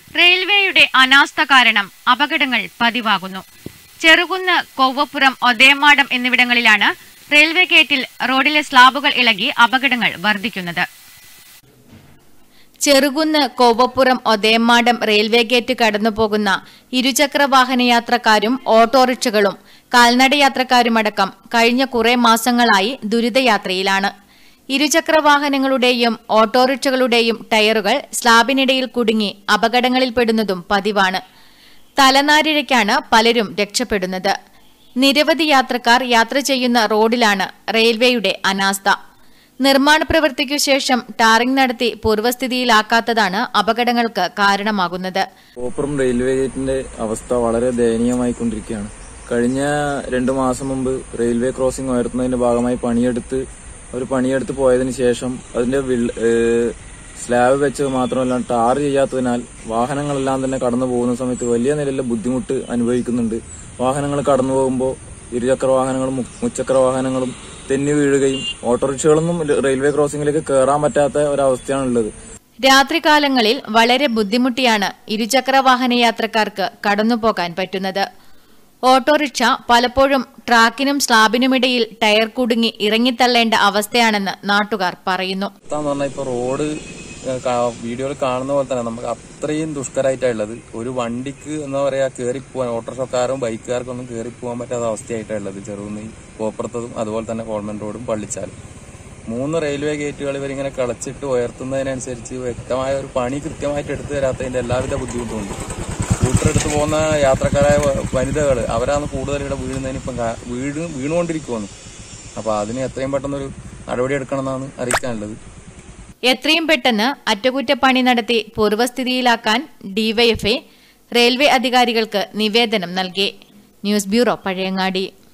റെയിൽവേയുടെ അനാസ്ഥ കാരണം അപകടങ്ങൾ പതിവാകുന്നു ചെറുകുന്ന് കൊവ്വപ്പുറം ഒതേമാടം എന്നിവിടങ്ങളിലാണ് റെയിൽവേ ഗേറ്റിൽ റോഡിലെ സ്ലാബുകൾ ഇളകി അപകടങ്ങൾ വർദ്ധിക്കുന്നത് ചെറുകുന്ന് കോവപ്പുറം ഒതേമാടം റെയിൽവേ ഗേറ്റ് കടന്നുപോകുന്ന ഇരുചക്ര വാഹന യാത്രക്കാരും ഓട്ടോറിക്ഷകളും കാൽനട യാത്രക്കാരുമടക്കം കഴിഞ്ഞ കുറെ മാസങ്ങളായി ദുരിതയാത്രയിലാണ് ഇരുചക്ര വാഹനങ്ങളുടെയും ഓട്ടോറിക്ഷകളുടെയും ടയറുകൾ സ്ലാബിനിടയിൽ കുടുങ്ങി അപകടങ്ങളിൽപ്പെടുന്നതും പതിവാണ് തലനാരിഴയ്ക്കാണ് പലരും രക്ഷപ്പെടുന്നത് നിരവധി യാത്രക്കാർ യാത്ര ചെയ്യുന്ന റോഡിലാണ് റെയിൽവേയുടെ അനാസ്ഥ നിർമ്മാണ പ്രവൃത്തിക്കു ശേഷം ടാറിംഗ് നടത്തി പൂർവ്വസ്ഥിതിയിലാക്കാത്തതാണ് അപകടങ്ങൾക്ക് കാരണമാകുന്നത് കോപ്പുറം റെയിൽവേ ഗേറ്റിന്റെ അവസ്ഥ വളരെ ദയനീയമായിക്കൊണ്ടിരിക്കുകയാണ് കഴിഞ്ഞ രണ്ടു മാസം മുമ്പ് റെയിൽവേ ക്രോസിംഗ് ഉയർത്തുന്നതിന്റെ ഭാഗമായി പണിയെടുത്ത് ഒരു പണിയെടുത്ത് പോയതിനു ശേഷം അതിന്റെ വിൾ- ഏഹ് സ്ലാബ് വെച്ചത് മാത്രമല്ല ടാർ ചെയ്യാത്തതിനാൽ വാഹനങ്ങളെല്ലാം തന്നെ കടന്നു പോകുന്ന സമയത്ത് വലിയ നിലയിലെ ബുദ്ധിമുട്ട് അനുഭവിക്കുന്നുണ്ട് വാഹനങ്ങൾ കടന്നു പോകുമ്പോൾ ഇരുചക്ര വാഹനങ്ങളും മു- മുച്ചക്ര വാഹനങ്ങളും തെന്നി വീഴുകയും ഓട്ടോറിക്ഷകളൊന്നും റെയിൽവേ ക്രോസിംഗിലേക്ക് കയറാൻ പറ്റാത്ത ഒരവസ്ഥയാണുള്ളത് രാത്രികാലങ്ങളിൽ വളരെ ബുദ്ധിമുട്ടിയാണ് ഇരുചക്ര വാഹന യാത്രക്കാർക്ക് കടന്നുപോകാൻ പറ്റുന്നത് ഓട്ടോറിക്ഷ പലപ്പോഴും ട്രാക്കിനും സ്ലാബിനുമിടയിൽ ടയർ കുടുങ്ങി ഇറങ്ങിത്തള്ളേണ്ട അവസ്ഥയാണെന്ന് നാട്ടുകാർ പറയുന്നു എന്ന് പറഞ്ഞാൽ ഇപ്പൊ റോഡ് വീഡിയോയിൽ കാണുന്ന പോലെ തന്നെ നമുക്ക് അത്രയും ദുഷ്കരമായിട്ടുള്ളത് ഒരു വണ്ടിക്ക് എന്താ പറയാ കയറി പോകാൻ ഓട്ടോറിക്ഷക്കാരും ബൈക്കുകാർക്കും ഒന്നും കയറി പോകാൻ പറ്റാത്ത അവസ്ഥയായിട്ടുള്ളത് ചെറുകുന്നി കോപ്പുറത്തതും അതുപോലെ തന്നെ കോൾമൻ റോഡും പള്ളിച്ചാലും മൂന്ന് റെയിൽവേ ഗേറ്റുകൾ ഇവരിങ്ങനെ കളച്ചിട്ട് ഉയർത്തുന്നതിനനുസരിച്ച് വ്യക്തമായ ഒരു പണി കൃത്യമായിട്ട് എടുത്തു തരാത്തതിന്റെ എല്ലാവിധ ബുദ്ധിമുട്ടുമുണ്ട് സ്കൂട്ടർ എടുത്ത് പോകുന്ന യാത്രക്കാരായ വനിതകൾ അവരാണ് കൂടുതൽ ഇവിടെ വീഴുന്നതിന് ഇപ്പം കാ- വീണ് വീണുകൊണ്ടിരിക്കുവാണ് അപ്പൊ അതിന് എത്രയും പെട്ടെന്നൊരു നടപടി എടുക്കണമെന്നാണ് അറിയിക്കാനുള്ളത് എത്രയും പെട്ടെന്ന് അറ്റകുറ്റപ്പണി നടത്തി പൂർവ്വസ്ഥിതിയിലാക്കാൻ ഡിവൈഎഫ്ഐ റെയിൽവേ അധികാരികൾക്ക് നിവേദനം നൽകി ന്യൂസ് ബ്യൂറോ പഴയങ്ങാടി